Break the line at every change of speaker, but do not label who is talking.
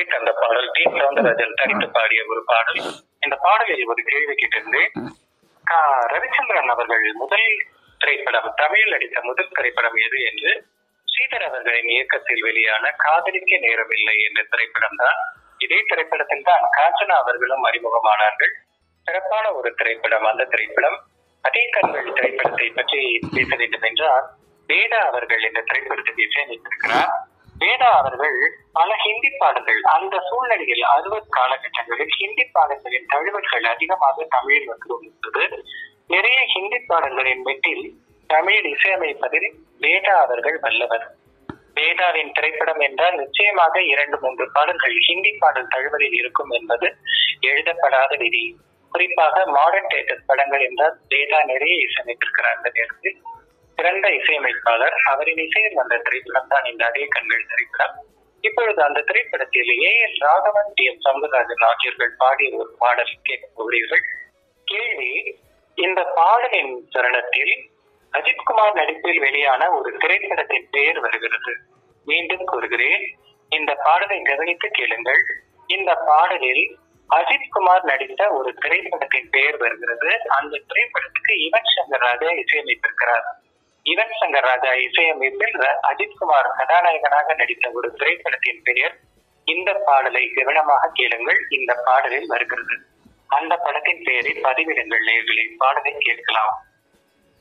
படத்திற்கு அந்த பாடல் டி சவுந்தரராஜன் தனித்து பாடிய ஒரு பாடல் இந்த பாடலில் ஒரு கேள்வி கேட்டிருந்தேன் கா ரவிச்சந்திரன் அவர்கள் முதல் திரைப்படம் தமிழில் நடித்த முதல் திரைப்படம் எது என்று ஸ்ரீதர் அவர்களின் இயக்கத்தில் வெளியான காதலிக்க நேரமில்லை என்ற திரைப்படம் தான் இதே திரைப்படத்தில் தான் காஞ்சனா அவர்களும் அறிமுகமானார்கள் சிறப்பான ஒரு திரைப்படம் அந்த திரைப்படம் அதே கண்கள் திரைப்படத்தை பற்றி பேச வேண்டும் என்றால் வேதா அவர்கள் இந்த திரைப்படத்துக்கு இசையமைத்திருக்கிறார் வேதா அவர்கள் பல ஹிந்தி பாடல்கள் அந்த சூழ்நிலையில் அறுபது காலகட்டங்களில் ஹிந்தி பாடல்களின் தழுவல்கள் அதிகமாக தமிழில் வந்து கொண்டிருந்தது நிறைய ஹிந்தி பாடல்களின் மெட்டில் தமிழில் இசையமைப்பதில் வேதா அவர்கள் வல்லவர் வேதாவின் திரைப்படம் என்றால் நிச்சயமாக இரண்டு மூன்று பாடல்கள் ஹிந்தி பாடல் தழுவலில் இருக்கும் என்பது எழுதப்படாத விதி குறிப்பாக மாடர்ன் தேட்டர் படங்கள் என்றால் வேதா நிறைய இசையமைத்திருக்கிறார் அந்த நேரத்தில் சிறந்த இசையமைப்பாளர் அவரின் இசையில் வந்த திரைப்படம் தான் இந்த அதே கண்கள் திரைப்படம் இப்பொழுது அந்த திரைப்படத்தில் A S Raghavan T M Soundararajan ஆகியோர்கள் பாடிய ஒரு பாடல் கேட்க போகிறீர்கள் கேள்வி இந்த பாடலின் தருணத்தில் அஜித்குமார் நடிப்பில் வெளியான ஒரு திரைப்படத்தின் பெயர் வருகிறது மீண்டும் கூறுகிறேன் இந்த பாடலை கவனித்து கேளுங்கள் இந்த பாடலில் அஜித்குமார் நடித்த ஒரு திரைப்படத்தின் பெயர் வருகிறது அந்த திரைப்படத்துக்கு யுவன் சங்கர் ராஜா இசையமைத்திருக்கிறார் யுவன் சங்கர் ராஜா இசையமைப்பில் ர- அஜித்குமார் கதாநாயகனாக நடித்த ஒரு திரைப்படத்தின் பெயர் இந்த பாடலை கவனமாக கேளுங்கள் இந்த பாடலில் வருகிறது அந்த படத்தின் பெயரை பதிவிடுங்கள் நேர்களை பாடலை கேட்கலாம்